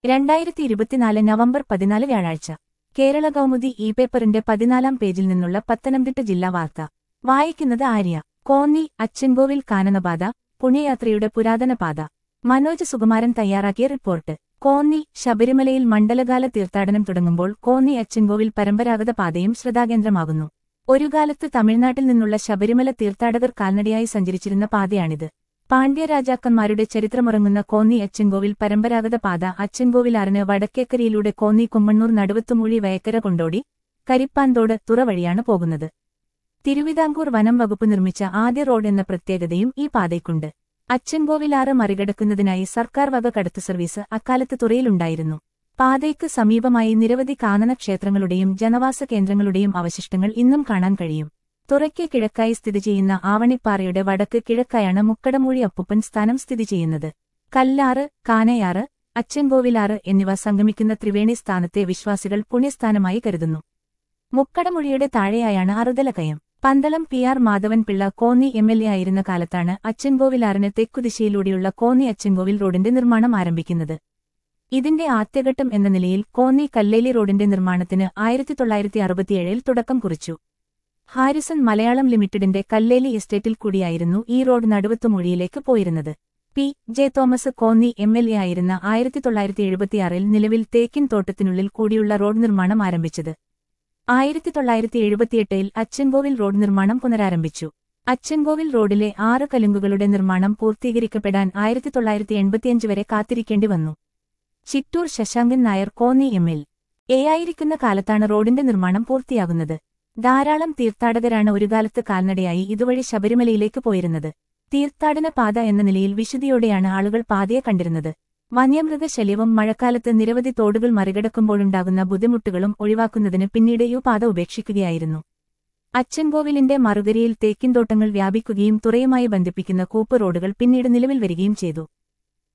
രണ്ടായിരത്തി ഇരുപത്തിനാല് നവംബർ പതിനാല് വ്യാഴാഴ്ച കേരള കൗമുദി ഇ പേപ്പറിന്റെ പതിനാലാം പേജിൽ നിന്നുള്ള പത്തനംതിട്ട ജില്ലാ വാർത്ത വായിക്കുന്നത് ആര്യ കോന്നി അച്ചൻകോവിൽ കാനനപാത പുണ്യയാത്രയുടെ പുരാതന പാത മനോജ് സുകുമാരൻ തയ്യാറാക്കിയ റിപ്പോർട്ട് കോന്നി ശബരിമലയിൽ മണ്ഡലകാല തീർത്ഥാടനം തുടങ്ങുമ്പോൾ കോന്നി അച്ചൻകോവിൽ പരമ്പരാഗത പാതയും ശ്രദ്ധാകേന്ദ്രമാകുന്നു ഒരു കാലത്ത് തമിഴ്നാട്ടിൽ നിന്നുള്ള ശബരിമല തീർത്ഥാടകർ കാൽനടയായി സഞ്ചരിച്ചിരുന്ന പാതയാണിത് പാണ്ഡ്യരാജാക്കന്മാരുടെ ചരിത്രമുറങ്ങുന്ന കോന്നി അച്ചൻകോവിൽ പരമ്പരാഗത പാത അച്ചൻകോവിലാറിന് വടക്കേക്കരയിലൂടെ കോന്നി കുമ്മണ്ണൂർ നടുവത്തുമൂഴി വയക്കര കൊണ്ടോടി കരിപ്പാന്തോട് തുറ വഴിയാണ് പോകുന്നത് തിരുവിതാംകൂർ വനം വകുപ്പ് നിർമ്മിച്ച ആദ്യ റോഡ് എന്ന പ്രത്യേകതയും ഈ പാതയ്ക്കുണ്ട് അച്ചൻകോവിലാറ് മറികടക്കുന്നതിനായി സർക്കാർ വക കടത്തു സർവീസ് അക്കാലത്ത് തുറയിലുണ്ടായിരുന്നു പാതയ്ക്ക് സമീപമായി നിരവധി കാനന ക്ഷേത്രങ്ങളുടെയും ജനവാസ കേന്ദ്രങ്ങളുടെയും അവശിഷ്ടങ്ങൾ ഇന്നും കാണാൻ കഴിയും തുറയ്ക്ക് കിഴക്കായി സ്ഥിതി ചെയ്യുന്ന ആവണിപ്പാറയുടെ വടക്ക് കിഴക്കായാണ് മുക്കടമൂഴി അപ്പുപ്പൻ സ്ഥാനം സ്ഥിതി ചെയ്യുന്നത് കല്ലാറ് കാനയാറ് അച്ചൻകോവിലാറ് എന്നിവ സംഗമിക്കുന്ന ത്രിവേണി സ്ഥാനത്തെ വിശ്വാസികൾ പുണ്യസ്ഥാനമായി കരുതുന്നു മുക്കടമൊഴിയുടെ താഴെയായാണ് Aruthalakayam Pandalam P R Madhavan Pillai Konni M L A ആയിരുന്ന കാലത്താണ് അച്ചൻകോവിലാറിന് തെക്കുദിശയിലൂടെയുള്ള കോന്നി അച്ചൻകോവിൽ റോഡിന്റെ നിർമ്മാണം ആരംഭിക്കുന്നത് ഇതിന്റെ ആദ്യഘട്ടം എന്ന നിലയിൽ കോന്നി കല്ലേലി റോഡിന്റെ നിർമ്മാണത്തിന് ആയിരത്തി തൊള്ളായിരത്തി അറുപത്തിയേഴിൽ തുടക്കം കുറിച്ചു ഹാരിസൺ മലയാളം ലിമിറ്റഡിന്റെ കല്ലേലി എസ്റ്റേറ്റിൽ കൂടിയായിരുന്നു ഈ റോഡ് നടുവത്തുമൊഴിയിലേക്ക് പോയിരുന്നത് P J Thomas Konni M L A ആയിരുന്ന ആയിരത്തി തൊള്ളായിരത്തി എഴുപത്തിയാറിൽ നിലവിൽ തേക്കിൻ തോട്ടത്തിനുള്ളിൽ കൂടിയുള്ള റോഡ് നിർമ്മാണം ആരംഭിച്ചത് ആയിരത്തി തൊള്ളായിരത്തി എഴുപത്തിയെട്ടിൽ അച്ചൻകോവിൽ റോഡ് നിർമ്മാണം പുനരാരംഭിച്ചു അച്ചൻകോവിൽ റോഡിലെ ആറ് കലുങ്കുകളുടെ നിർമ്മാണം പൂർത്തീകരിക്കപ്പെടാൻ ആയിരത്തി തൊള്ളായിരത്തി എൺപത്തിയഞ്ച് വരെ കാത്തിരിക്കേണ്ടി വന്നു Chittoor Sasankan Nair Konni M L A ആയിരിക്കുന്ന കാലത്താണ് റോഡിന്റെ നിർമ്മാണം പൂർത്തിയാകുന്നത് ധാരാളം തീർത്ഥാടകരാണ് ഒരു കാലത്ത് കാൽനടയായി ഇതുവഴി ശബരിമലയിലേക്ക് പോയിരുന്നത് തീർത്ഥാടന പാത എന്ന നിലയിൽ വിശുദ്ധിയോടെയാണ് ആളുകൾ പാതയെ കണ്ടിരുന്നത് വന്യമൃഗശല്യവും മഴക്കാലത്ത് നിരവധി തോടുകൾ മറികടക്കുമ്പോഴുണ്ടാകുന്ന ബുദ്ധിമുട്ടുകളും ഒഴിവാക്കുന്നതിന് പിന്നീട് ഈ പാത ഉപേക്ഷിക്കുകയായിരുന്നു അച്ചൻകോവിലിന്റെ മറുകരയിൽ തേക്കിൻതോട്ടങ്ങൾ വ്യാപിക്കുകയും തുറയുമായി ബന്ധിപ്പിക്കുന്ന കൂപ്പ് റോഡുകൾ പിന്നീട് നിലവിൽ വരികയും ചെയ്തു